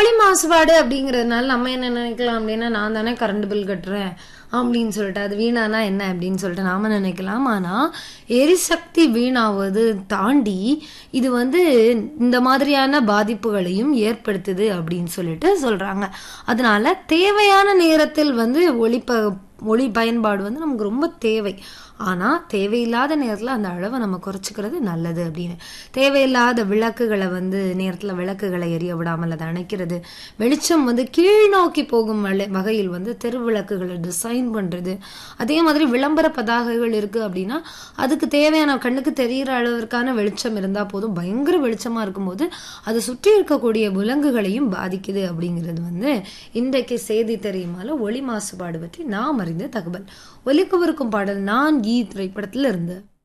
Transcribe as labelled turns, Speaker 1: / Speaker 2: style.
Speaker 1: ஒளி மாசுபாடு அப்படிங்கறதுனால நம்ம என்ன நினைக்கலாம் அப்படின்னா நான் தானே கரண்ட் பில் கட்டுறேன் அப்படின்னு சொல்லிட்டு அது வீணானா என்ன அப்படின்னு சொல்லிட்டு நாம நினைக்கலாம் ஆனா எரிசக்தி வீணாவது தாண்டி இது வந்து இந்த மாதிரியான பாதிப்புகளையும் ஏற்படுத்துது அப்படின்னு சொல்லிட்டு சொல்றாங்க அதனால தேவையான நேரத்தில் வந்து ஒளி ப ஒளி பயன்பாடு வந்து நமக்கு ரொம்ப தேவை ஆனா தேவையில்லாத நேரத்துல அந்த அளவை நம்ம குறைச்சிக்கிறது நல்லது அப்படின்னு தேவையில்லாத விளக்குகளை வந்து நேரத்துல விளக்குகளை எரிய விடாமல் அதை அணைக்கிறது வெளிச்சம் வந்து கீழ் நோக்கி போகும் வழி- வகையில் வந்து தெரு விளக்குகளை டிசைன் பண்றது அதே மாதிரி விளம்பர பதாகைகள் இருக்கு அப்படின்னா அதுக்கு தேவையான கண்ணுக்கு தெரிகிற அளவிற்கான வெளிச்சம் இருந்தா போதும் பயங்கர வெளிச்சமா இருக்கும்போது அது சுற்றி இருக்கக்கூடிய விலங்குகளையும் பாதிக்குது அப்படிங்கிறது வந்து இன்றைக்கு செய்தி தெரியுமால ஒளி மாசுபாடு பற்றி நாம் அறிந்த தகவல் ஒலிக்கவிருக்கும் பாடல் நான் ஈ திரைப்படத்தில் இருந்து